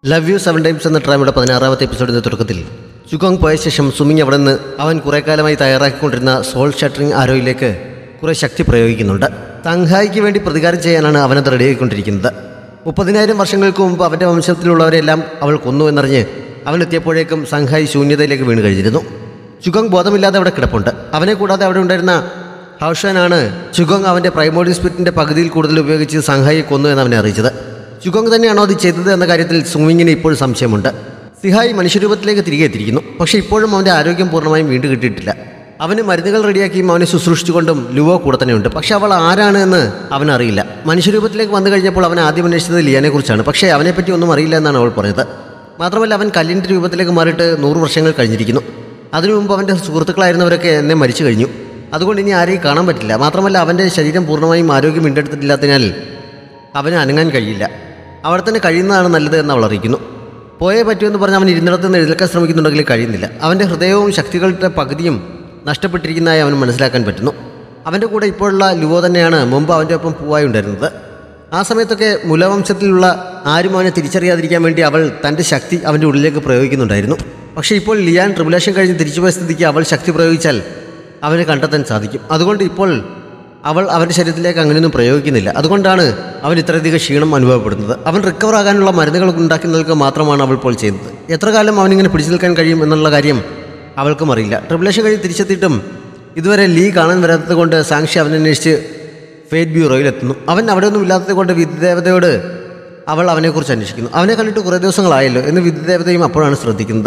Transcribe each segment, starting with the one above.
love you seven times എന്ന ഡ്രാമയുടെ പതിനാറാമത്തെ എപ്പിസോഡിന്റെ തുടക്കത്തിൽ ചുഗോങ് പോയ ശേഷം സുമിങ് അവിടെ നിന്ന് അവൻ കുറെ കാലമായി തയ്യാറാക്കിക്കൊണ്ടിരുന്ന സോൾ ഷട്ടറിംഗ് ആരോയിലേക്ക് കുറെ ശക്തി പ്രയോഗിക്കുന്നുണ്ട് തങ്ഹായിക്ക് വേണ്ടി പ്രതികാരം ചെയ്യാനാണ് അവനത് റെഡിയാക്കിക്കൊണ്ടിരിക്കുന്നത് മുപ്പതിനായിരം വർഷങ്ങൾക്ക് മുമ്പ് അവൻ്റെ വംശത്തിലുള്ളവരെല്ലാം അവൾ കൊന്നു എന്നറിഞ്ഞ് അവൻ എത്തിയപ്പോഴേക്കും സംഘായി ശൂന്യതയിലേക്ക് വീണ് കഴിഞ്ഞിരുന്നു ചുഗോങ് ബോധമില്ലാതെ അവിടെ കിടപ്പുണ്ട് അവനെ കൂടാതെ അവിടെ ഉണ്ടായിരുന്ന ഹൗഷനാണ് ചുഗോങ് അവൻ്റെ പ്രൈമോഡി സ്പിരിറ്റിൻ്റെ പകുതിയിൽ കൂടുതൽ ഉപയോഗിച്ച് സംഘായിയെ കൊന്നു എന്ന് അവനെ അറിയിച്ചത് ചുഗോങ് തന്നെയാണോ അത് ചെയ്തത് എന്ന കാര്യത്തിൽ സുമിങ്ങിന് ഇപ്പോൾ സംശയമുണ്ട് സിഹായി മനുഷ്യരൂപത്തിലേക്ക് തിരികെ എത്തിയിരിക്കുന്നു പക്ഷേ ഇപ്പോഴും അവൻ്റെ ആരോഗ്യം പൂർണ്ണമായും വീണ്ടും കിട്ടിയിട്ടില്ല അവന് മരുന്നുകൾ റെഡിയാക്കിയും അവനെ ശുശ്രൂഷിച്ചുകൊണ്ടും ലുവോ കൂടെ തന്നെയുണ്ട് പക്ഷേ അവൾ ആരാണ് എന്ന് അവനറിയില്ല മനുഷ്യരൂപത്തിലേക്ക് വന്നു കഴിഞ്ഞപ്പോൾ അവൻ ആദ്യം അന്വേഷിച്ചത് ലിയാനെ കുറിച്ചാണ് പക്ഷേ അവനെപ്പറ്റി ഒന്നും അറിയില്ല എന്നാണ് അവൾ പറഞ്ഞത് മാത്രമല്ല അവൻ കല്ലിൻ്റെ രൂപത്തിലേക്ക് മാറിയിട്ട് നൂറ് വർഷങ്ങൾ കഴിഞ്ഞിരിക്കുന്നു അതിനു മുമ്പ് അവൻ്റെ സുഹൃത്തുക്കളായിരുന്നവരൊക്കെ എന്നെ മരിച്ചു കഴിഞ്ഞു അതുകൊണ്ട് ഇനി ആരെയും കാണാൻ പറ്റില്ല മാത്രമല്ല അവൻ്റെ ശരീരം പൂർണ്ണമായും ആരോഗ്യം വീണ്ടെടുത്തിട്ടില്ലാത്തതിനാൽ അവന് അനങ്ങാൻ കഴിയില്ല അവിടെ തന്നെ കഴിയുന്നതാണ് നല്ലത് എന്ന് അവൾ അറിയിക്കുന്നു പോയേ പറ്റുമെന്ന് പറഞ്ഞ് അവൻ ഇരുന്നിടത്ത് നിന്ന് എഴുന്നേൽക്കാൻ ശ്രമിക്കുന്നുണ്ടെങ്കിൽ കഴിയുന്നില്ല അവൻ്റെ ഹൃദയവും ശക്തികളുടെ പകുതിയും നഷ്ടപ്പെട്ടിരിക്കുന്നതായി അവന് മനസ്സിലാക്കാൻ പറ്റുന്നു അവൻ്റെ കൂടെ ഇപ്പോഴുള്ള ലുവോ തന്നെയാണ് മുമ്പ് അവൻ്റെ ഒപ്പം പൂവായി ഉണ്ടായിരുന്നത് ആ സമയത്തൊക്കെ മുലവംശത്തിലുള്ള ആരും അവനെ തിരിച്ചറിയാതിരിക്കാൻ വേണ്ടി അവൾ തൻ്റെ ശക്തി അവൻ്റെ ഉള്ളിലേക്ക് പ്രയോഗിക്കുന്നുണ്ടായിരുന്നു പക്ഷേ ഇപ്പോൾ ലിയാൻ ട്രിബുലേഷൻ കഴിഞ്ഞ് തിരിച്ചുപോയ സ്ഥിതിക്ക് അവൾ ശക്തി പ്രയോഗിച്ചാൽ അവനെ കണ്ടെത്താൻ സാധിക്കും അതുകൊണ്ട് ഇപ്പോൾ അവൾ അവൻ്റെ ശരീരത്തിലേക്ക് അങ്ങനെയൊന്നും പ്രയോഗിക്കുന്നില്ല അതുകൊണ്ടാണ് അവൻ ഇത്രയധികം ക്ഷീണം അനുഭവപ്പെടുന്നത് അവൻ റിക്കവർ ആകാനുള്ള മരുന്നുകൾ ഉണ്ടാക്കി നൽകുക മാത്രമാണ് അവൾ ഇപ്പോൾ ചെയ്യുന്നത് എത്ര കാലം അവനിങ്ങനെ പിടിച്ചു നിൽക്കാൻ കഴിയും എന്നുള്ള കാര്യം അവൾക്കും അറിയില്ല ട്രിബുലേഷൻ കഴിഞ്ഞ് തിരിച്ചെത്തിയിട്ടും ഇതുവരെ ലീ കാണാൻ വരാത്തത് കൊണ്ട് സാക്ഷി അവനെ അന്വേഷിച്ച് ഫേറ്റ് ബ്യൂറോയിലെത്തുന്നു അവൻ അവിടെ ഒന്നും ഇല്ലാത്തത് കൊണ്ട് വിദ്യദേവതയോട് അവൾ അവനെക്കുറിച്ച് അന്വേഷിക്കുന്നു അവനെ കണ്ടിട്ട് കുറേ ദിവസങ്ങളായല്ലോ എന്ന് വിദ്യദേവതയും അപ്പോഴാണ് ശ്രദ്ധിക്കുന്നത്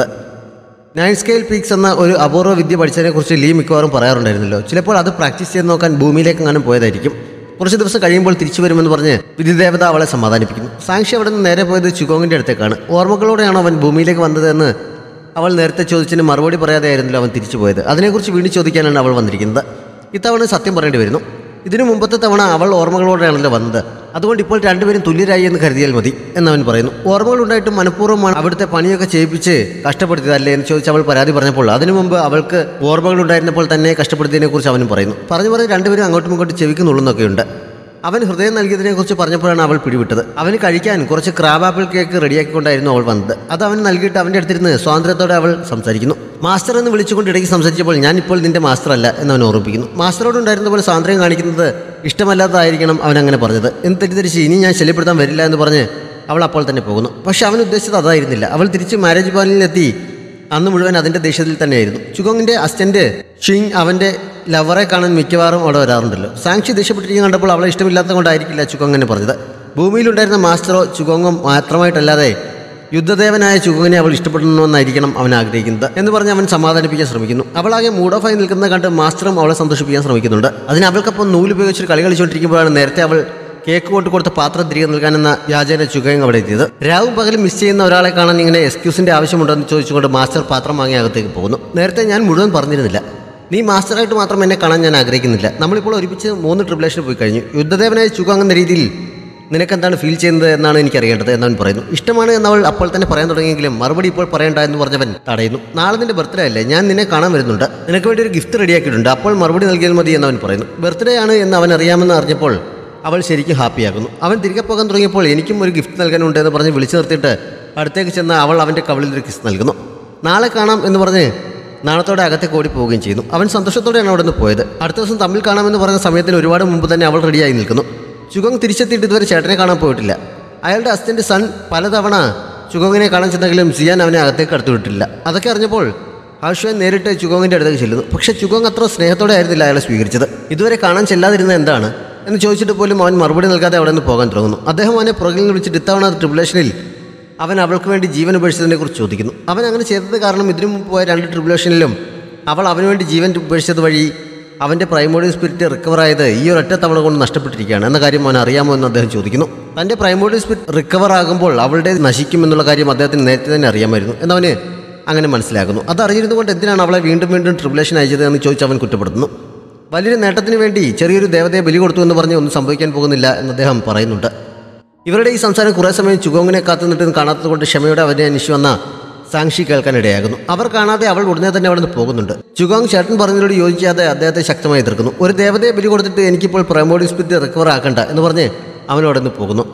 നയൻ സ്കെയിൽ പീക്സ് എന്ന ഒരു അപൂർവ വിദ്യ പഠിച്ചതിനെക്കുറിച്ച് ലീ മിക്കവാറും പറയാറുണ്ടായിരുന്നല്ലോ ചിലപ്പോൾ അത് പ്രാക്ടീസ് ചെയ്ത് നോക്കാൻ ഭൂമിയിലേക്ക് എങ്ങാനും പോയതായിരിക്കും കുറച്ച് ദിവസം കഴിയുമ്പോൾ തിരിച്ചു വരുമെന്ന് പറഞ്ഞ് വിധിദേവത അവളെ സമാധാനിപ്പിക്കുന്നു സാക്ഷി അവിടെ നിന്ന് നേരെ പോയത് ചുഗോങ്ങിൻ്റെ അടുത്തേക്കാണ് ഓർമ്മകളോടെയാണോ അവൻ ഭൂമിയിലേക്ക് വന്നതെന്ന് അവൾ നേരത്തെ ചോദിച്ചതിന് മറുപടി പറയാതെ ആയിരുന്നല്ലോ അവൻ തിരിച്ചു പോയത് അതിനെക്കുറിച്ച് വീണ്ടും ചോദിക്കാനാണ് അവൾ വന്നിരിക്കുന്നത് ഇത്തവണ സത്യം പറയേണ്ടി വരുന്നു ഇതിനു മുമ്പത്തെ തവണ അവൾ ഓർമ്മകളോടെയാണല്ലോ വന്നത് അതുകൊണ്ട് ഇപ്പോൾ രണ്ടുപേരും തുല്യരായി എന്ന് കരുതിയാൽ മതി എന്നവൻ പറയുന്നു ഓർമ്മകൾ ഉണ്ടായിട്ടും മനഃപൂർവ്വമാണ് അവിടുത്തെ പണിയൊക്കെ ചെയ്യിപ്പിച്ച് കഷ്ടപ്പെടുത്തിയതല്ലേ എന്ന് ചോദിച്ച് അവൾ പരാതി പറഞ്ഞപ്പോൾ അതിനു മുമ്പ് അവൾക്ക് ഓർമ്മകൾ ഉണ്ടായിരുന്നപ്പോൾ തന്നെ കഷ്ടപ്പെടുത്തിയതിനെ കുറിച്ച് അവനും പറയുന്നു പറഞ്ഞു പറഞ്ഞ് രണ്ടുപേരും അങ്ങോട്ടും ഇങ്ങോട്ടും ചെവിക്കുന്നുള്ളൊക്കെയുണ്ട് അവൻ ഹൃദയം നൽകിയതിനെക്കുറിച്ച് പറഞ്ഞപ്പോഴാണ് അവൾ പിടിവിട്ടത് അവന് കഴിക്കാൻ കുറച്ച് ക്രാബ് ആപ്പിൾ കേക്ക് റെഡിയാക്കിക്കൊണ്ടായിരുന്നു അവൾ വന്നത് അത് അവൻ നൽകിയിട്ട് അവൻ്റെ അടുത്തിരുന്ന് സ്വാതന്ത്ര്യത്തോടെ അവൾ സംസാരിക്കുന്നു മാസ്റ്റർ എന്ന് വിളിച്ചുകൊണ്ട് ഇടയ്ക്ക് സംസാരിച്ചപ്പോൾ ഞാൻ ഇപ്പോൾ നിന്റെ മാസ്റ്റർ അല്ല എന്ന് അവൻ ഓർമ്മിപ്പിക്കുന്നു മാസ്റ്ററോട് ഉണ്ടായിരുന്ന പോലെ സ്വാതന്ത്ര്യം കാണിക്കുന്നത് ഇഷ്ടമല്ലാത്തതായിരിക്കണം അവൻ അങ്ങനെ പറഞ്ഞത് എന്ന് തെറ്റിദ്ധരിച്ച് ഇനി ഞാൻ ശല്യപ്പെടുത്താൻ വരില്ല എന്ന് പറഞ്ഞ് അവൾ അപ്പോൾ തന്നെ പോകുന്നു പക്ഷെ അവൻ ഉദ്ദേശിച്ചത് അതായിരുന്നില്ല അവൾ തിരിച്ച് മാരേജ് പാലിലെത്തി അന്ന് മുഴുവൻ അതിൻ്റെ ദേഷ്യത്തിൽ തന്നെയായിരുന്നു ചുഗോങ്ങിൻ്റെ അസിസ്റ്റന്റ് ഷിങ് അവൻ്റെ ലവറെ കാണാൻ മിക്കവാറും അവിടെ വരാറുണ്ടല്ലോ സാക്ഷി ദേഷ്യപ്പെട്ടിരിക്കുന്ന കണ്ടപ്പോൾ അവളെ ഇഷ്ടമില്ലാത്തത് കൊണ്ടായിരിക്കില്ല ചുഗോങ് എന്ന് പറഞ്ഞത് ഭൂമിയിലുണ്ടായിരുന്ന മാസ്റ്ററോ ചുഗോങ്ങോ മാത്രമായിട്ടല്ലാതെ യുദ്ധദേവനായ ചുഗോങ്ങിനെ അവൾ ഇഷ്ടപ്പെടണമെന്നായിരിക്കണം അവൻ ആഗ്രഹിക്കുന്നത് എന്ന് പറഞ്ഞ് അവൻ സമാധാനിപ്പിക്കാൻ ശ്രമിക്കുന്നു അവളാകെ മൂഡ് ഓഫ് ആയി നിൽക്കുന്നത് കണ്ട് മാസ്റ്ററും അവളെ സന്തോഷിപ്പിക്കാൻ ശ്രമിക്കുന്നുണ്ട് അതിന് അവൾക്കൊപ്പം നൂല് ഉപയോഗിച്ചൊരു കളി കളിച്ചുകൊണ്ടിരിക്കുമ്പോഴാണ് നേരത്തെ അവൾ കേക്ക് കൊണ്ട് കൊടുത്ത പാത്രം തിരികെ നൽകാനെന്ന വ്യാജേന ചുകയും അവിടെ എത്തിയത് രാവും പകലും മിസ് ചെയ്യുന്ന ഒരാളെ കാണാൻ ഇങ്ങനെ എക്സ്ക്യൂസിന്റെ ആവശ്യമുണ്ടോ എന്ന് ചോദിച്ചുകൊണ്ട് മാസ്റ്റർ പാത്രം വാങ്ങി അകത്തേക്ക് പോകുന്നു നേരത്തെ ഞാൻ മുഴുവൻ പറഞ്ഞിരുന്നില്ല നീ മാസ്റ്ററായിട്ട് മാത്രം എന്നെ കാണാൻ ഞാൻ ആഗ്രഹിക്കുന്നില്ല നമ്മളിപ്പോൾ ഒരുമിച്ച് മൂന്ന് ട്രിബുലേഷന് പോയി കഴിഞ്ഞു യുദ്ധദേവനായ ചുക എന്ന രീതിയിൽ നിനക്കെന്താണ് ഫീൽ ചെയ്യുന്നത് എന്നാണ് എനിക്ക് അറിയേണ്ടത് എന്നവൻ പറയുന്നു ഇഷ്ടമാണ് എന്നവൾ അപ്പോൾ തന്നെ പറയാൻ തുടങ്ങിയെങ്കിലും മറുപടി ഇപ്പോൾ പറയണ്ട എന്ന് പറഞ്ഞവൻ തടയുന്നു നാളെ നിന്റെ ബർത്ത്ഡേ അല്ലേ ഞാൻ നിന്നെ കാണാൻ വരുന്നുണ്ട് നിനക്ക് വേണ്ടി ഒരു ഗിഫ്റ്റ് റെഡിയാക്കിയിട്ടുണ്ട് അപ്പോൾ മറുപടി നൽകിയാൽ മതി എന്നവൻ പറയുന്നു ബർത്ത്ഡേ ആണ് എന്ന് അവൻ അറിയാമെന്ന് അറിഞ്ഞപ്പോൾ അവൾ ശരിക്കും ഹാപ്പിയാകുന്നു അവൻ തിരികെ പോകാൻ തുടങ്ങിയപ്പോൾ എനിക്കും ഒരു ഗിഫ്റ്റ് നൽകാനുണ്ട് എന്ന് പറഞ്ഞ് വിളിച്ചു നിർത്തിയിട്ട് അടുത്തേക്ക് ചെന്ന് അവൾ അവൻ്റെ കവിളിൽ ഒരു കിസ് നൽകുന്നു നാളെ കാണാം എന്ന് പറഞ്ഞ് നാളത്തോടെ അകത്തേക്ക് ഓടി പോവുകയും ചെയ്യുന്നു അവൻ സന്തോഷത്തോടെയാണ് അവിടെ നിന്ന് പോയത് അടുത്ത ദിവസം തമ്മിൽ കാണാമെന്ന് പറഞ്ഞ സമയത്തിന് ഒരുപാട് മുമ്പ് തന്നെ അവൾ റെഡിയായി നിൽക്കുന്നു ചുഗങ് തിരിച്ചെത്തിയിട്ട് ഇതുവരെ ചേട്ടനെ കാണാൻ പോയിട്ടില്ല അയാളുടെ അസിസ്റ്റന്റ് സൺ പലതവണ ചുഗോങ്ങിനെ കാണാൻ ചെന്നെങ്കിലും സിയാൻ അവനെ അകത്തേക്ക് അടുത്തുവിട്ടില്ല അതൊക്കെ അറിഞ്ഞപ്പോൾ ആശ്വൻ നേരിട്ട് ചുഗോങ്ങിൻ്റെ അടുത്തേക്ക് ചെല്ലുന്നു പക്ഷേ ചുഗോങ് അത്ര സ്നേഹത്തോടെ ആയിരുന്നില്ല അയാളെ സ്വീകരിച്ചത് ഇതുവരെ കാണാൻ ചെല്ലാതിരുന്നത് എന്താണ് എന്ന് ചോദിച്ചിട്ട് പോലും അവൻ മറുപടി നൽകാതെ അവിടെ നിന്ന് പോകാൻ തുടങ്ങുന്നു അദ്ദേഹം അവനെ പുറകിൽ നിന്ന് വിളിച്ചിട്ട് ഇത്തവണ ട്രിബുലേഷനിൽ അവൻ അവൾക്ക് വേണ്ടി ജീവൻ ഉപേക്ഷിച്ചതിനെ കുറിച്ച് ചോദിക്കുന്നു അവൻ അങ്ങനെ ചെയ്തത് കാരണം ഇതിനു മുമ്പ് പോയ രണ്ട് ട്രിബുലേഷനിലും അവൾ അവന് വേണ്ടി ജീവൻ ഉപേക്ഷിച്ചത് വഴി അവൻ്റെ പ്രൈമോഡിയൽ സ്പിരിറ്റ് റിക്കവർ ആയത് ഈ ഒരൊറ്റ തവണ കൊണ്ട് നഷ്ടപ്പെട്ടിരിക്കുകയാണ് എന്ന കാര്യം അവൻ അറിയാമോ എന്ന് അദ്ദേഹം ചോദിക്കുന്നു തൻ്റെ പ്രൈമോഡിയൽ സ്പിരിറ്റ് റിക്കവർ ആകുമ്പോൾ അവളുടെ നശിക്കുമെന്നുള്ള കാര്യം അദ്ദേഹത്തിന് നേരത്തെ തന്നെ അറിയാമായിരുന്നു എന്നവന് അങ്ങനെ മനസ്സിലാക്കുന്നു അത് അറിഞ്ഞിരുന്നുകൊണ്ട് എന്തിനാണ് അവളെ വീണ്ടും വീണ്ടും ട്രിബുലേഷൻ അയച്ചത് എന്ന് ചോദിച്ച് അവൻ കുറ്റപ്പെടുത്തുന്നു വലിയൊരു നേട്ടത്തിന് വേണ്ടി ചെറിയൊരു ദേവതയെ ബലി കൊടുത്തു എന്ന് പറഞ്ഞ് ഒന്നും സംഭവിക്കാൻ പോകുന്നില്ല എന്ന് അദ്ദേഹം പറയുന്നുണ്ട് ഇവരുടെ ഈ സംസാരം കുറേ സമയം ചുഗോങ്ങിനെ കാത്തുനിട്ട് കാണാത്തത് കൊണ്ട് ക്ഷമയോടെ അവനെ അന്വേഷിച്ചു വന്ന സാക്ഷി കേൾക്കാനിടയാകുന്നു അവർ കാണാതെ അവൾ ഉടനെ തന്നെ അവിടെ നിന്ന് പോകുന്നുണ്ട് ചുഗോങ് ചേട്ടൻ പറഞ്ഞതിനോട് യോജിക്കാതെ അദ്ദേഹത്തെ ശക്തമായി എതിർക്കുന്നു ഒരു ദേവതയെ ബലി കൊടുത്തിട്ട് എനിക്കിപ്പോൾ പ്രമോഡി സ്പിരിറ്റ് റിക്കവർ ആക്കണ്ട എന്ന് പറഞ്ഞ് അവൻ അവിടെ നിന്ന് പോകുന്നു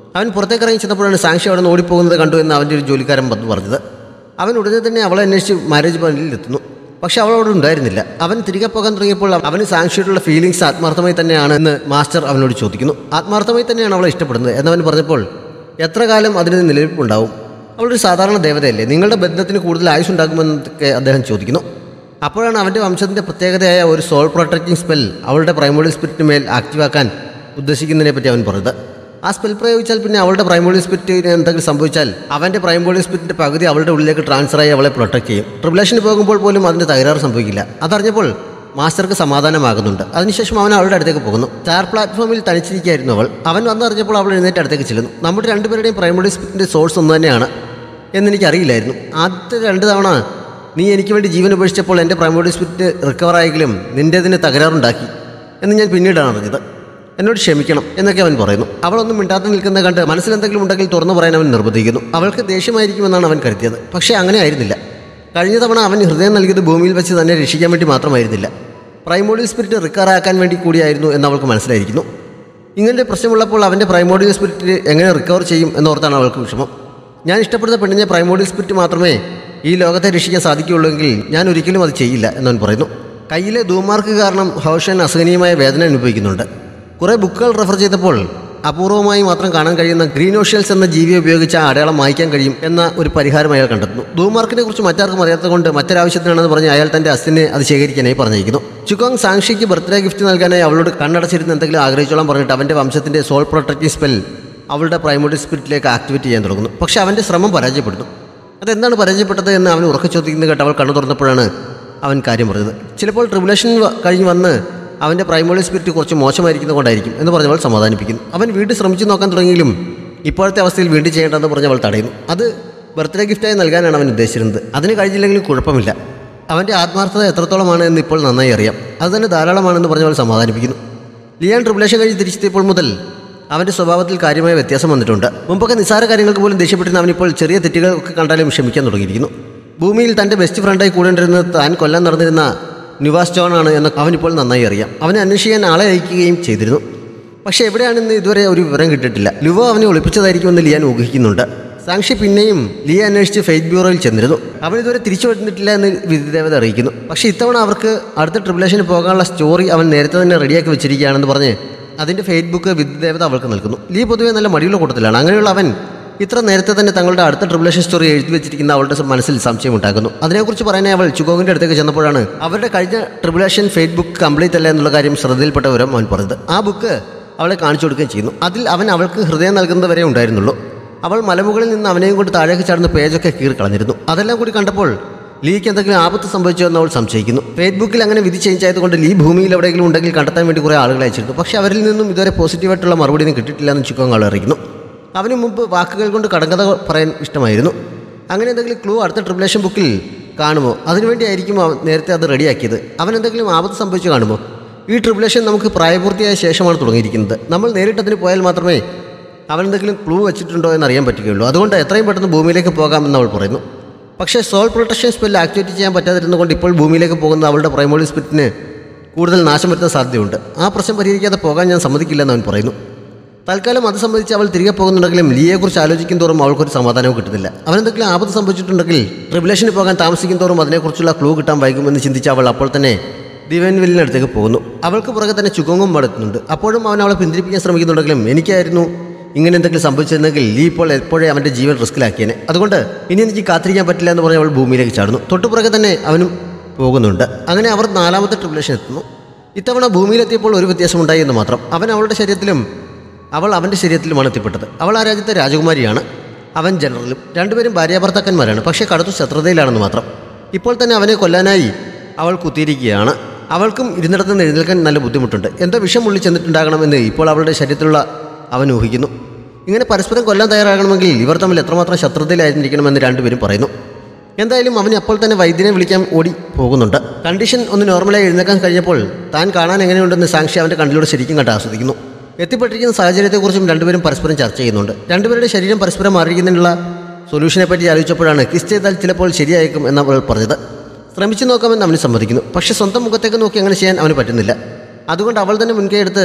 അവൻ പുറത്തേക്ക് ഇറങ്ങി ചെന്നപ്പോഴാണ് സാക്ഷി അവിടെ നിന്ന് ഓടിപ്പോകുന്നത് കണ്ടു എന്ന് അവൻ്റെ ഒരു ജോലിക്കാരൻ വന്ന് പറഞ്ഞത് അവൻ ഉടനെ തന്നെ അവളെ അന്വേഷിച്ച് മാരേജ് ഭവനിൽ എത്തുന്നു പക്ഷെ അവൾ അവിടെ ഉണ്ടായിരുന്നില്ല അവൻ തിരികെ പോകാൻ തുടങ്ങിയപ്പോൾ അവന് സാക്ഷിയോടുള്ള ഫീലിങ്സ് ആത്മാർത്ഥമായി തന്നെയാണ് എന്ന് മാസ്റ്റർ അവനോട് ചോദിക്കുന്നു ആത്മാർത്ഥമായി തന്നെയാണ് അവളെ ഇഷ്ടപ്പെടുന്നത് എന്നവൻ പറഞ്ഞപ്പോൾ എത്ര കാലം അതിന് നിലനിൽപ്പുണ്ടാവും അവളൊരു സാധാരണ ദേവതയല്ലേ നിങ്ങളുടെ ബന്ധത്തിന് കൂടുതൽ ആയുസ് ഉണ്ടാകുമെന്നൊക്കെ അദ്ദേഹം ചോദിക്കുന്നു അപ്പോഴാണ് അവൻ്റെ വംശത്തിൻ്റെ പ്രത്യേകതയായ ഒരു സോൾ പ്രൊട്ടക്റ്റിംഗ് സ്പെൽ അവളുടെ പ്രൈമോഡിയൽ സ്പിരിറ്റിന് മേൽ ആക്റ്റീവാക്കാൻ ഉദ്ദേശിക്കുന്നതിനെ പറ്റി അവൻ പറഞ്ഞത് ആ സ്പെൽ പ്രയോഗിച്ചാൽ പിന്നെ അവളുടെ പ്രൈമോഡിയൽ സ്പിരിറ്റിന് എന്തെങ്കിലും സംഭവിച്ചാൽ അവൻ്റെ പ്രൈമോഡിയൽ സ്പിരിറ്റിൻ്റെ പകുതി അവളുടെ ഉള്ളിലേക്ക് ട്രാൻസ്ഫർ ആയി അവളെ പ്രൊട്ടക്ട് ചെയ്യും ട്രിബുലേഷന് പോകുമ്പോൾ പോലും അതിൻ്റെ തകരാറ് സംഭവിക്കില്ല അതറിഞ്ഞപ്പോൾ മാസ്റ്റർക്ക് സമാധാനമാകുന്നുണ്ട് അതിനുശേഷം അവൻ അവളുടെ അടുത്തേക്ക് പോകുന്നു സ്റ്റാർ പ്ലാറ്റ്ഫോമിൽ തനിച്ചിരിക്കുകയായിരുന്നു അവൾ അവൻ വന്നറിഞ്ഞപ്പോൾ അവൾ എഴുന്നേറ്റ് അടുത്തേക്ക് ചെല്ലുന്നു നമ്മുടെ രണ്ടുപേരുടെയും പ്രൈമറി സ്പിരിറ്റിൻ്റെ സോഴ്സ് ഒന്ന് തന്നെയാണ് എന്നെനിക്കറിയില്ലായിരുന്നു ആദ്യത്തെ രണ്ട് തവണ നീ എനിക്ക് വേണ്ടി ജീവൻ ഉപേക്ഷിച്ചപ്പോൾ എൻ്റെ പ്രൈമറി സ്പിരിറ്റ് റിക്കവർ ആയെങ്കിലും നിൻ്റേതിന് തകരാറുണ്ടാക്കി എന്ന് ഞാൻ പിന്നീടാണ് അറിഞ്ഞത് എന്നോട് ക്ഷമിക്കണം എന്നൊക്കെ അവൻ പറയുന്നു അവളൊന്നും മിണ്ടാതെ നിൽക്കുന്ന കണ്ട് മനസ്സിലെന്തെങ്കിലും ഉണ്ടെങ്കിൽ തുറന്നു പറയാൻ അവൻ നിർബന്ധിക്കുന്നു അവൾക്ക് ദേഷ്യമായിരിക്കുമെന്നാണ് അവൻ കരുതിയത് പക്ഷേ അങ്ങനെ ആയിരുന്നില്ല കഴിഞ്ഞ തവണ അവൻ ഹൃദയം നൽകിയത് ഭൂമിയിൽ വെച്ച് തന്നെ രക്ഷിക്കാൻ വേണ്ടി മാത്രമായിരുന്നില്ല പ്രൈമോഡിയൽ സ്പിരിറ്റ് റിക്കവർ ആക്കാൻ വേണ്ടി കൂടിയായിരുന്നു എന്ന് അവൾക്ക് മനസ്സിലായിരിക്കുന്നു ഇങ്ങനെ പ്രശ്നമുള്ളപ്പോൾ അവൻ്റെ പ്രൈമോഡിയൽ സ്പിരിറ്റ് എങ്ങനെ റിക്കവർ ചെയ്യും എന്നോർത്താണ് അവൾക്ക് വിഷമം ഞാൻ ഇഷ്ടപ്പെടുന്ന പെണ്ണിനെ പ്രൈമോഡിയൽ സ്പിരിറ്റ് മാത്രമേ ഈ ലോകത്തെ രക്ഷിക്കാൻ സാധിക്കുകയുള്ളൂ എങ്കിൽ ഞാൻ ഒരിക്കലും അത് ചെയ്യില്ല എന്നവൻ പറയുന്നു കയ്യിലെ ധൂമാർക്ക് കാരണം ഹൗഷൻ അസഹനീയമായ വേദന അനുഭവിക്കുന്നുണ്ട് കുറേ ബുക്കുകൾ റെഫർ ചെയ്തപ്പോൾ അപൂർവമായി മാത്രം കാണാൻ കഴിയുന്ന ഗ്രീനോഷ്യൽസ് എന്ന ജീവിയെ ഉപയോഗിച്ച് ആ അടയാളം മായ്ക്കാൻ കഴിയും എന്ന ഒരു പരിഹാരം അയാൾ കണ്ടെത്തുന്നു ധൂമാർക്കിനെ കുറിച്ച് മറ്റാർക്കും അറിയാത്തതുകൊണ്ട് മറ്റൊരാവശ്യത്തിനാണെന്ന് പറഞ്ഞ് അയാൾ തന്റെ അസ്ഥിനെ അത് ശേഖരിക്കാനായി പറഞ്ഞിരിക്കുന്നു ചുക്കോങ് സാങ്ഷിക്ക് ബർത്ത്ഡേ ഗിഫ്റ്റ് നൽകാനായി അവളോട് കണ്ണടച്ചിരുന്ന് എന്തെങ്കിലും ആഗ്രഹിച്ചോളാൻ പറഞ്ഞിട്ട് അവന്റെ വംശത്തിന്റെ സോൾ പ്രൊട്ടക്റ്റീവ് സ്പെൽ അവളുടെ പ്രൈമറി സ്പിരിറ്റിലേക്ക് ആക്ടിവേറ്റ് ചെയ്യാൻ തുടങ്ങുന്നു പക്ഷേ അവന്റെ ശ്രമം പരാജയപ്പെടുന്നു അതെന്താണ് പരാജയപ്പെട്ടത് എന്ന് അവൻ ഉറക്കെ ചോദിക്കുന്നത് കേട്ട് അവൾ കണ്ണു തുറന്നപ്പോഴാണ് അവൻ കാര്യം പറഞ്ഞത് ചിലപ്പോൾ ട്രിബുലേഷൻ വ- കഴിഞ്ഞ് വന്ന് അവൻ്റെ പ്രൈമറി സ്പിരിറ്റ് കുറച്ച് മോശമായിരിക്കുന്നത് കൊണ്ടായിരിക്കും എന്ന് പറഞ്ഞവൾ സമാധാനിപ്പിക്കുന്നു അവൻ വീണ്ടും ശ്രമിച്ചു നോക്കാൻ തുടങ്ങിയെങ്കിലും ഇപ്പോഴത്തെ അവസ്ഥയിൽ വീണ്ടും ചെയ്യേണ്ടതെന്ന് പറഞ്ഞ് അവൾ തടയുന്നു അത് ബർത്ത്ഡേ ഗിഫ്റ്റായി നൽകാനാണ് അവൻ ഉദ്ദേശിച്ചിരുന്നത് അതിന് കഴിഞ്ഞില്ലെങ്കിലും കുഴപ്പമില്ല അവൻ്റെ ആത്മാർത്ഥത എത്രത്തോളമാണ് എന്ന് ഇപ്പോൾ നന്നായി അറിയാം അത് തന്നെ ധാരാളമാണെന്ന് പറഞ്ഞവൾ സമാധാനിപ്പിക്കുന്നു ലിയാൻ ട്രിബുലേഷൻ കഴിഞ്ഞ് തിരിച്ചെത്തിയപ്പോൾ മുതൽ അവൻ്റെ സ്വഭാവത്തിൽ കാര്യമായ വ്യത്യാസം വന്നിട്ടുണ്ട് മുമ്പൊക്കെ നിസ്സാര കാര്യങ്ങൾക്ക് പോലും ദേഷ്യപ്പെട്ടിരുന്ന അവനിപ്പോൾ ചെറിയ തെറ്റുകളൊക്കെ കണ്ടാലും ക്ഷമിക്കാൻ തുടങ്ങിയിരിക്കുന്നു ഭൂമിയിൽ തൻ്റെ ബെസ്റ്റ് ഫ്രണ്ടായി കൂടേണ്ടിരുന്നത് താൻ കൊല്ലാൻ നടന്നിരുന്ന നിവാസ് ജോൺ ആണ് എന്ന് അവനിപ്പോൾ നന്നായി അറിയാം അവനെ അന്വേഷിക്കാൻ ആളെ അയക്കുകയും ചെയ്തിരുന്നു പക്ഷേ എവിടെയാണെന്ന് ഇതുവരെ ഒരു വിവരം കിട്ടിയിട്ടില്ല ലുവോ അവനെ ഒളിപ്പിച്ചതായിരിക്കുമെന്ന് ലിയാൻ ഊഹിക്കുന്നുണ്ട് സാക്ഷി പിന്നെയും ലിയ അന്വേഷിച്ച് ഫെയ്റ്റ് ബ്യൂറോയിൽ ചെന്നിരുന്നു അവൻ ഇതുവരെ തിരിച്ചു വന്നിട്ടില്ല എന്ന് വിധിദേവത അറിയിക്കുന്നു പക്ഷേ ഇത്തവണ അവർക്ക് അടുത്ത ട്രിബുലേഷന് പോകാനുള്ള സ്റ്റോറി അവൻ നേരത്തെ തന്നെ റെഡിയാക്കി വെച്ചിരിക്കുകയാണെന്ന് പറഞ്ഞ് അതിൻ്റെ ഫേസ്ബുക്ക് വിധിദേവത അവൾക്ക് നൽകുന്നു ലീ പൊതുവെ നല്ല മടിയുള്ള കൂട്ടത്തിലാണ് അങ്ങനെയുള്ള അവൻ ഇത്ര നേരത്തെ തന്നെ തങ്ങളുടെ അടുത്ത ട്രിബുലേഷൻ സ്റ്റോറി എഴുതി വെച്ചിരിക്കുന്ന അവളുടെ മനസ്സിൽ സംശയം ഉണ്ടാക്കുന്നു അതിനെക്കുറിച്ച് പറയാനായി അവൾ ചുഗോങ്ങിൻ്റെ അടുത്തേക്ക് ചെന്നപ്പോഴാണ് അവരുടെ കഴിഞ്ഞ ട്രിബുലേഷൻ ഫേസ്ബുക്ക് കംപ്ലീറ്റ് അല്ല എന്നുള്ള കാര്യം ശ്രദ്ധയിൽപ്പെട്ട വിവരം അവൻ പറഞ്ഞത് ആ ബുക്ക് അവളെ കാണിച്ചു കൊടുക്കുകയും ചെയ്യുന്നു അതിൽ അവൻ അവൾക്ക് ഹൃദയം നൽകുന്നത് വരെ ഉണ്ടായിരുന്നുള്ളൂ അവൾ മലമുകളിൽ നിന്ന് അവനെയും കൊണ്ട് താഴേക്ക് ചാടുന്ന പേജൊക്കെ കീറി കളഞ്ഞിരുന്നു അതെല്ലാം കൂടി കണ്ടപ്പോൾ ലീക്ക് എന്തെങ്കിലും ആപത്ത് സംഭവിച്ചോ എന്ന് അവൾ സംശയിക്കുന്നു ഫേസ്ബുക്കിൽ അങ്ങനെ വിധി ചേഞ്ച് ആയതുകൊണ്ട് ലീ ഭൂമിയിൽ എവിടെയെങ്കിലും ഉണ്ടെങ്കിൽ കണ്ടെത്താൻ വേണ്ടി കുറേ ആളുകൾ അയച്ചിരുന്നു പക്ഷേ അവരിൽ നിന്നും ഇതുവരെ പോസിറ്റീവായിട്ടുള്ള മറുപടി ഒന്നും കിട്ടിയിട്ടില്ല എന്ന് ചുക്കോങ് ആൾ അറിയിക്കുന്നു അവന് മുമ്പ് വാക്കുകൾ കൊണ്ട് കടങ്കഥ പറയാൻ ഇഷ്ടമായിരുന്നു അങ്ങനെ എന്തെങ്കിലും ക്ലൂ അടുത്ത ട്രിബുലേഷൻ ബുക്കിൽ കാണുമോ അതിനുവേണ്ടി ആയിരിക്കും അവൻ നേരത്തെ അത് റെഡിയാക്കിയത് അവൻ എന്തെങ്കിലും ആപത്ത് സംഭവിച്ചു കാണുമോ ഈ ട്രിബുലേഷൻ നമുക്ക് പ്രായപൂർത്തിയായ ശേഷമാണ് തുടങ്ങിയിരിക്കുന്നത് നമ്മൾ നേരിട്ട് അതിന് പോയാൽ മാത്രമേ അവൻ എന്തെങ്കിലും ക്ലൂ വെച്ചിട്ടുണ്ടോ എന്ന് അറിയാൻ പറ്റുകയുള്ളൂ അതുകൊണ്ട് എത്രയും പെട്ടെന്ന് ഭൂമിയിലേക്ക് പോകാമെന്ന് അവൾ പറയുന്നു പക്ഷേ സോൾ പ്രൊട്ടക്ഷൻ സ്പെല്ല് ആക്ടിവേറ്റ് ചെയ്യാൻ പറ്റാതിരുന്നുകൊണ്ട് ഇപ്പോൾ ഭൂമിയിലേക്ക് പോകുന്ന അവളുടെ പ്രൈമറി സ്പിരിറ്റിന് കൂടുതൽ നാശം വരുത്താൻ സാധ്യതയുണ്ട് ആ പ്രശ്നം പരിഹരിക്കാതെ പോകാൻ ഞാൻ സമ്മതിക്കില്ലെന്ന് അവൻ പറയുന്നു തൽക്കാലം അത് സംബന്ധിച്ച് അവൾ തിരികെ പോകുന്നുണ്ടെങ്കിലും ലിയെക്കുറിച്ച് ആലോചിക്കും തോറും അവൾക്കൊരു സമാധാനവും കിട്ടുന്നില്ല അവനെന്തെങ്കിലും ആപത്ത് സംഭവിച്ചിട്ടുണ്ടെങ്കിൽ ട്രിബുലേഷന് പോകാൻ താമസിക്കും തോറും അതിനെക്കുറിച്ചുള്ള ക്ലൂ കിട്ടാൻ വൈകുമെന്ന് ചിന്തിച്ച് അവൾ അപ്പോൾ തന്നെ ദിവൻവില്ലിനടുത്തേക്ക് പോകുന്നു അവൾക്ക് പുറകെ തന്നെ ചുഗങ്ങും മടത്തുന്നുണ്ട് അപ്പോഴും അവൻ അവളെ പിന്തിരിപ്പിക്കാൻ ശ്രമിക്കുന്നുണ്ടെങ്കിലും എനിക്കായിരുന്നു ഇങ്ങനെ എന്തെങ്കിലും സംഭവിച്ചിരുന്നെങ്കിൽ ലീ ഇപ്പോൾ എപ്പോഴേ അവൻ്റെ ജീവൻ റിസ്കിലാക്കിയേനെ അതുകൊണ്ട് ഇനി എനിക്ക് കാത്തിരിക്കാൻ പറ്റില്ല എന്ന് പറഞ്ഞ് അവൾ ഭൂമിയിലേക്ക് ചാടുന്നു തൊട്ടുപുറകെ തന്നെ അവനും പോകുന്നുണ്ട് അങ്ങനെ അവർ നാലാമത്തെ ട്രിബുലേഷൻ എത്തുന്നു ഇത്തവണ ഭൂമിയിലെത്തിയപ്പോൾ ഒരു വ്യത്യാസമുണ്ടായി എന്ന് മാത്രം അവൻ അവളുടെ ശരീരത്തിലും അവൾ അവൻ്റെ ശരീരത്തിലുമാണ് എത്തിപ്പെട്ടത് അവൾ ആ രാജ്യത്തെ രാജകുമാരിയാണ് അവൻ ജനറലും രണ്ടുപേരും ഭാര്യാഭർത്താക്കന്മാരാണ് പക്ഷേ കടുത്ത ശത്രുതയിലാണെന്ന് മാത്രം ഇപ്പോൾ തന്നെ അവനെ കൊല്ലാനായി അവൾ കുത്തിയിരിക്കുകയാണ് അവൾക്കും ഇരുന്നിടത്ത് നിന്ന് എഴുന്നേൽക്കാൻ നല്ല ബുദ്ധിമുട്ടുണ്ട് എന്തോ വിഷം ഉള്ളിൽ ചെന്നിട്ടുണ്ടാകണമെന്ന് ഇപ്പോൾ അവളുടെ ശരീരത്തിലുള്ള അവൻ ഊഹിക്കുന്നു ഇങ്ങനെ പരസ്പരം കൊല്ലാൻ തയ്യാറാകണമെങ്കിൽ ഇവർ തമ്മിൽ എത്രമാത്രം ശത്രുതയിലായിരിക്കണമെന്ന് രണ്ടുപേരും പറയുന്നു എന്തായാലും അവൻ അപ്പോൾ തന്നെ വൈദ്യനെ വിളിക്കാൻ ഓടി പോകുന്നുണ്ട് കണ്ടീഷൻ ഒന്ന് നോർമലായി എഴുന്നേക്കാൻ കഴിഞ്ഞപ്പോൾ താൻ കാണാൻ എങ്ങനെയുണ്ടെന്ന് സാക്ഷി അവൻ്റെ കണ്ണിലൂടെ ശരിക്കും കണ്ട് ആസ്വദിക്കുന്നു എത്തിപ്പെട്ടിരിക്കുന്ന സാഹചര്യത്തെക്കുറിച്ചും രണ്ടുപേരും പരസ്പരം ചർച്ച ചെയ്യുന്നുണ്ട് രണ്ടുപേരുടെ ശരീരം പരസ്പരം മാറിയിരിക്കുന്നതിനുള്ള സൊല്യൂഷനെ പറ്റി ആലോചിച്ചപ്പോഴാണ് കിസ് ചെയ്താൽ ചിലപ്പോൾ ശരിയായേക്കും എന്ന് അവൾ പറഞ്ഞത് ശ്രമിച്ചു നോക്കാമെന്ന് അവന് സമ്മതിക്കുന്നു പക്ഷേ സ്വന്തം മുഖത്തേക്ക് നോക്കി അങ്ങനെ ചെയ്യാൻ അവന് പറ്റുന്നില്ല അതുകൊണ്ട് അവൾ തന്നെ മുൻകൈ എടുത്ത്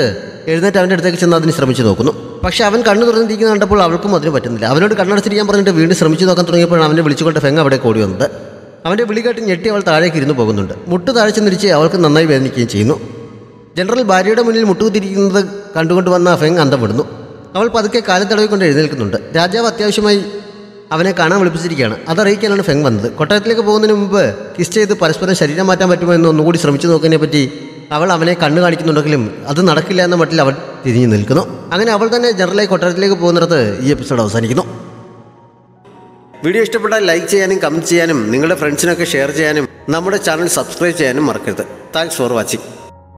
എഴുന്നേറ്റ് അവൻ്റെ അടുത്തേക്ക് ചെന്ന് അതിന് ശ്രമിച്ചു നോക്കുന്നു പക്ഷേ അവൻ കണ്ണു തുറന്നിരിക്കുന്ന കണ്ടപ്പോൾ അവൾക്കും അതിന് പറ്റുന്നില്ല അവനോട് കണ്ണടച്ചിരിക്കാൻ പറഞ്ഞിട്ട് വീണ്ടും ശ്രമിച്ചു നോക്കാൻ തുടങ്ങിയപ്പോഴാണ് അവനെ വിളിച്ചുകൊണ്ട് ഫെങ് അവിടെ ഓടി വന്നത് അവൻ്റെ വിളി കേട്ട് ഞെട്ടി അവൾ താഴേക്ക് ഇരുന്ന് പോകുന്നുണ്ട് മുട്ട് താഴെ ചെന്നിരിച്ച് അവൾക്ക് നന്നായി വേദനിക്കുകയും ചെയ്യുന്നു ജനറൽ ഭാര്യയുടെ മുന്നിൽ മുട്ടുകുത്തിരിക്കുന്നത് കണ്ടുകൊണ്ട് വന്ന ഫെങ് അന്തം വിടുന്നു അവൾ പതുക്കെ കാലം തടവിക്കൊണ്ട് എഴുന്നേൽക്കുന്നുണ്ട് രാജാവ് അത്യാവശ്യമായി അവനെ കാണാൻ വിളിപ്പിച്ചിരിക്കുകയാണ് അതറിയിക്കാനാണ് ഫെങ് വന്നത് കൊട്ടാരത്തിലേക്ക് പോകുന്നതിന് മുമ്പ് കിസ് ചെയ്ത് പരസ്പരം ശരീരം മാറ്റാൻ പറ്റുമോ എന്ന് ഒന്നുകൂടി ശ്രമിച്ചു നോക്കുന്നതിനെ പറ്റി അവൾ അവനെ കണ്ണു കാണിക്കുന്നുണ്ടെങ്കിലും അത് നടക്കില്ല എന്ന മട്ടിൽ അവൾ തിരിഞ്ഞു നിൽക്കുന്നു അങ്ങനെ അവൾ തന്നെ ജനറലായി കൊട്ടാരത്തിലേക്ക് പോകുന്നിടത്ത് ഈ എപ്പിസോഡ് അവസാനിക്കുന്നു വീഡിയോ ഇഷ്ടപ്പെട്ടാൽ ലൈക്ക് ചെയ്യാനും കമൻറ്റ് ചെയ്യാനും നിങ്ങളുടെ ഫ്രണ്ട്സിനൊക്കെ ഷെയർ ചെയ്യാനും നമ്മുടെ ചാനൽ സബ്സ്ക്രൈബ് ചെയ്യാനും മറക്കരുത് താങ്ക്സ് ഫോർ വാച്ചിങ്